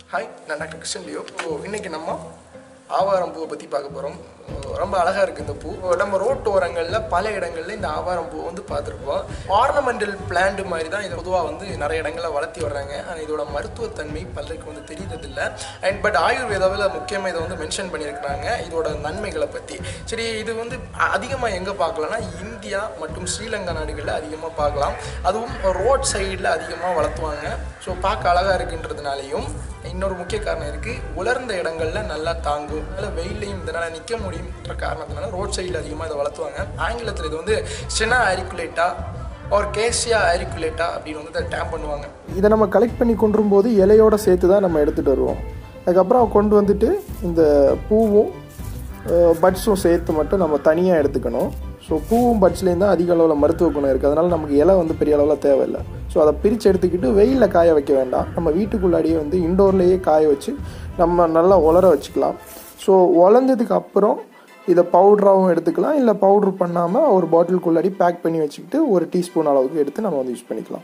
hi நான் doctor Krishnan Leo so இன்னைக்கு நம்ம ஆவாரம் பூவை பற்றி பார்க்க போகிறோம் ரொம்ப அழகாக இருக்குது இந்த பூ நம்ம ரோட்டோரங்களில் பல இடங்களில் இந்த ஆவாரம் பூவை வந்து பார்த்துருப்போம் ஆர்னமெண்டல் பிளான்ட் மாதிரி தான் இது பொதுவாக வந்து நிறைய இடங்களில் வளர்த்தி வர்றாங்க ஆனால் இதோட மருத்துவத்தன்மை பலருக்கு வந்து தெரியறதில்ல அண்ட் பட் ஆயுர்வேதாவில் முக்கியமாக இதை வந்து மென்ஷன் பண்ணியிருக்கிறாங்க இதோட நன்மைகளை பற்றி சரி இது வந்து அதிகமாக எங்கே பார்க்கலாம்னா இந்தியா மற்றும் ஸ்ரீலங்கா நாடுகளில் அதிகமாக பார்க்கலாம் அதுவும் ரோட் சைடில் அதிகமாக வளர்த்துவாங்க ஸோ பார்க்க அழகாக இருக்குன்றதுனாலையும் இன்னொரு முக்கிய காரணம் இருக்குது உலர்ந்த இடங்களில் நல்லா தாங்கும் அதில் வெயிலையும் இதனால் நிற்க முடியுன்ற காரணத்தினால ரோட் சைடில் அதிகமாக இதை வளர்த்துவாங்க ஆங்கிலத்தில் இது வந்து ஸ்டெனா ஆரிக்குலேட்டா ஒரு கேசியா ஆரிக்குலேட்டா அப்படின்னு வந்து இதை டேம் பண்ணுவாங்க இதை நம்ம கலெக்ட் பண்ணி கொண்டு போது இலையோட சேர்த்து தான் நம்ம எடுத்துகிட்டு வருவோம் அதுக்கப்புறம் கொண்டு வந்துட்டு இந்த பூவும் பட்ஸும் சேர்த்து மட்டும் நம்ம தனியாக எடுத்துக்கணும் ஸோ பூவும் பட்ஸ்லேயும் தான் அதிக அளவில் மருத்துவ குணம் இருக்குது அதனால் நமக்கு இலை வந்து பெரிய அளவில் தேவையில்லை ஸோ அதை பிரித்து எடுத்துக்கிட்டு வெயிலில் காய வைக்க வேண்டாம் நம்ம வீட்டுக்குள்ளாடியே வந்து இண்டோர்லேயே காய வச்சு நம்ம நல்லா உலர வச்சுக்கலாம் ஸோ உலர்ந்ததுக்கு அப்புறம் இதை பவுட்ராகவும் எடுத்துக்கலாம் இல்லை பவுட்ரு பண்ணாமல் ஒரு பாட்டிலுக்குள்ளாடி பேக் பண்ணி வச்சுக்கிட்டு ஒரு டீஸ்பூன் அளவுக்கு எடுத்து நம்ம வந்து யூஸ் பண்ணிக்கலாம்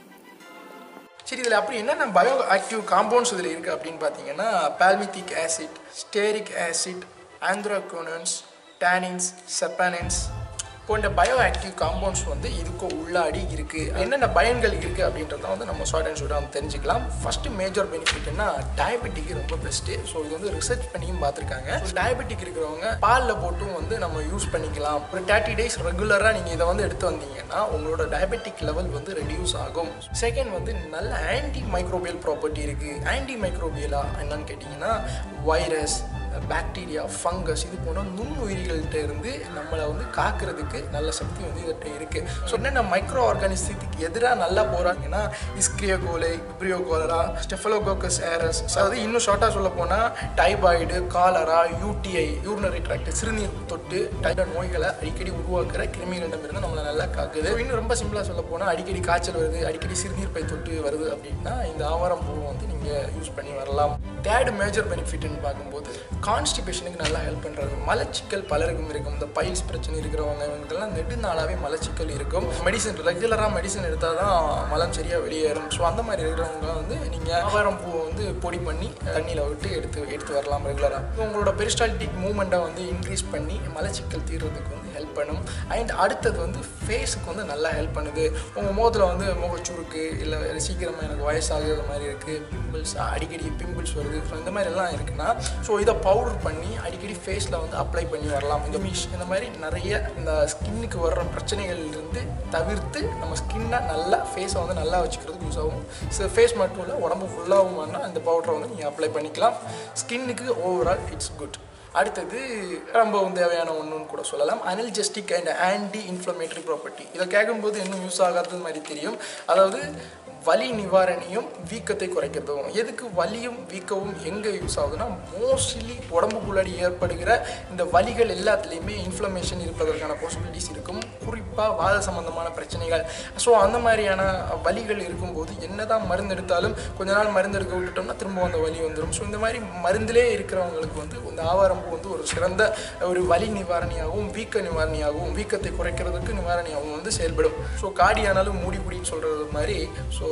சரி இதில் அப்படி என்னென்ன பயோ ஆக்டிவ் காம்பவுண்ட்ஸ் இதில் இருக்குது அப்படின்னு பார்த்தீங்கன்னா palmitic acid stearic acid anthocyanins tannins saponins போன்ற பயோ ஆக்டிவ் காம்பவுண்ட்ஸ் வந்து இதுக்கு உள்ளாடி இருக்குது என்னென்ன பயன்கள் இருக்குது அப்படின்றத வந்து நம்ம ஷார்ட் அண்ட் ஷூட்டாக வந்து தெரிஞ்சுக்கலாம் ஃபஸ்ட்டு மேஜர் பெனிஃபிட்னா டயபெட்டிக்கு ரொம்ப பெஸ்ட்டு ஸோ இது வந்து ரிசர்ச் பண்ணியும் பார்த்துருக்காங்க டயபெட்டிக் இருக்கிறவங்க பாலில் போட்டும் வந்து நம்ம யூஸ் பண்ணிக்கலாம் ஒரு தேர்ட்டி டேஸ் ரெகுலராக நீங்கள் இதை வந்து எடுத்து வந்தீங்கன்னா உங்களோட டயபெட்டிக் லெவல் வந்து ரெடியூஸ் ஆகும் செகண்ட் வந்து நல்ல ஆன்டி மைக்ரோபியல் ப்ராப்பர்ட்டி இருக்குது ஆன்டி மைக்ரோபியலா என்னன்னு கேட்டிங்கன்னா வைரஸ் பாக்டீரியா ஃபங்கஸ் இது போன்ற நுண்ணுயிரிகள்கிட்ட இருந்து நம்மளை வந்து காக்கிறதுக்கு நல்ல சக்தி வந்து இவர்கிட்ட இருக்குது ஸோ என்னென்ன மைக்ரோ ஆர்கானிசத்துக்கு எதிராக நல்லா போகிறாங்கன்னா இஸ்கிரியோகோலை இப்ரியோகோலரா ஸ்டெஃபலோகோக்கஸ் ஏரஸ் அதாவது இன்னும் ஷார்ட்டாக சொல்ல போனால் typhoid cholera UTI urinary tract சிறுநீர் தொட்டு டைட நோய்களை அடிக்கடி உருவாக்குற கிருமிகளிடமிருந்து நம்மளை நல்லா காக்குது இன்னும் ரொம்ப சிம்பிளாக சொல்ல போனால் அடிக்கடி காய்ச்சல் வருது அடிக்கடி சிறுநீர் பை தொட்டு வருது அப்படின்னா இந்த ஆவாரம் பூவை வந்து நீங்கள் யூஸ் பண்ணி வரலாம் தேர்ட் மேஜர் பெனிஃபிட்னு பார்க்கும்போது கான்ஸ்டிபேஷனுக்கு நல்லா ஹெல்ப் பண்ணுறது மலச்சிக்கல் பலருக்கும் இருக்கும் இந்த பைல்ஸ் பிரச்சனை இருக்கிறவங்க இவங்களுக்கெல்லாம் நெடு நாளாகவே மலச்சிக்கல் இருக்கும் மெடிசன் ரெகுலராக மெடிசன் எடுத்தால் தான் மலம் சரியாக வெளியேறும் ஸோ அந்த மாதிரி இருக்கிறவங்க வந்து நீங்கள் ஆவாரம் பூவை வந்து பொடி பண்ணி தண்ணியில் விட்டு எடுத்து எடுத்து வரலாம் ரெகுலராக உங்களோட பெரிஸ்டாலிட்டிக் மூமெண்ட்டை வந்து இன்க்ரீஸ் பண்ணி மலச்சிக்கல் தீர்றதுக்கு வந்து ஹெல்ப் பண்ணும் அண்ட் அடுத்தது வந்து ஃபேஸுக்கு வந்து நல்லா ஹெல்ப் பண்ணுது உங்கள் முகத்தில் வந்து முகச்சுருக்கு இல்லை சீக்கிரமாக எனக்கு வயசாகுற மாதிரி இருக்குது பிம்பிள்ஸ் அடிக்கடி பிம்பிள்ஸ் வருது ஸோ இந்த மாதிரி எல்லாம் இருக்குன்னா ஸோ இதை பவுடர் பண்ணி அடிக்கடி ஃபேஸில் வந்து அப்ளை பண்ணி வரலாம் இந்த மீஷ் இந்த மாதிரி நிறைய இந்த ஸ்கின்னுக்கு வர்ற பிரச்சனைகள்லேருந்து தவிர்த்து நம்ம ஸ்கின்னை நல்லா ஃபேஸை வந்து நல்லா வச்சுக்கிறதுக்கு யூஸ் ஆகும் ஸோ ஃபேஸ் மட்டும் இல்லை உடம்பு ஃபுல்லாகவும் வேணால் இந்த பவுடரை வந்து நீங்கள் அப்ளை பண்ணிக்கலாம் ஸ்கின்னுக்கு ஓவரால் இட்ஸ் குட் அடுத்தது ரொம்பவும் தேவையான ஒன்றுன்னு கூட சொல்லலாம் analgesic and anti inflammatory property இதை கேட்கும்போது இன்னும் யூஸ் ஆகாதது மாதிரி தெரியும் அதாவது வலி நிவாரணியும் வீக்கத்தை குறைக்கிறதும் எதுக்கு வலியும் வீக்கமும் எங்கே யூஸ் ஆகுதுன்னா மோஸ்ட்லி உடம்புக்குள்ளாடி ஏற்படுகிற இந்த வலிகள் எல்லாத்துலேயுமே இன்ஃப்ளமேஷன் இருப்பதற்கான பாசிபிலிட்டிஸ் இருக்கும் குறிப்பாக வாத சம்பந்தமான பிரச்சனைகள் ஸோ அந்த மாதிரியான வலிகள் இருக்கும்போது என்னதான் மருந்து எடுத்தாலும் கொஞ்ச நாள் மருந்து எடுக்க விட்டுட்டோம்னா திரும்ப அந்த வலி வந்துடும் ஸோ இந்த மாதிரி மருந்திலே இருக்கிறவங்களுக்கு வந்து இந்த ஆவாரம்பூ வந்து ஒரு சிறந்த ஒரு வலி நிவாரணியாகவும் வீக்க நிவாரணியாகவும் வீக்கத்தை குறைக்கிறதுக்கு நிவாரணியாகவும் வந்து செயல்படும் ஸோ காடியானாலும் மூடி குடின்னு சொல்கிறது மாதிரி ஸோ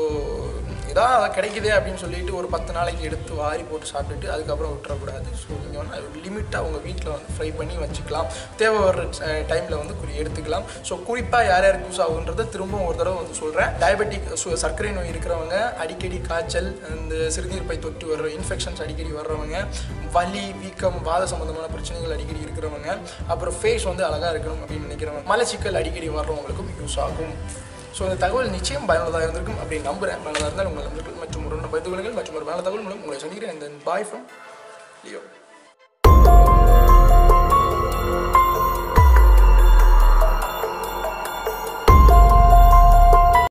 இதான் கிடைக்குதே அப்படின்னு சொல்லிட்டு ஒரு பத்து நாளைக்கு எடுத்து வாரி போட்டு சாப்பிட்டுட்டு அதுக்கப்புறம் விட்டுறக்கூடாது ஸோ நீங்கள் வந்து லிமிட்டாக உங்கள் வீட்டில் வந்து ஃப்ரை பண்ணி வச்சுக்கலாம் தேவை வர்ற டைமில் வந்து குறி எடுத்துக்கலாம் ஸோ குறிப்பாக யார் யாருக்கு யூஸ் ஆகுன்றதை திரும்பவும் ஒரு தடவை வந்து சொல்கிறேன் டயபெட்டிக் சர்க்கரை நோய் இருக்கிறவங்க அடிக்கடி காய்ச்சல் இந்த சிறுநீர் பை தொட்டு வர்ற இன்ஃபெக்ஷன்ஸ் அடிக்கடி வர்றவங்க வலி வீக்கம் வாத சம்பந்தமான பிரச்சனைகள் அடிக்கடி இருக்கிறவங்க அப்புறம் ஃபேஸ் வந்து அழகாக இருக்கணும் அப்படின்னு நினைக்கிறவங்க மலச்சிக்கல் அடிக்கடி வர்றவங்களுக்கும் யூஸ் ஆகும் ஸோ இந்த தகவல் நிச்சயம் பயனுள்ளதாக இருந்திருக்கும் அப்படின்னு நம்புகிறேன் பயனுள்ளதாக இருந்தால் உங்கள் நண்பர்கள் மற்றும் ஒரு பயந்து கொள்ளுங்கள் மற்றும் ஒரு பயனுள்ள தகவல் மூலம் உங்களை சந்திக்கிறேன் இந்த பாய் ஃப்ரம் லியோ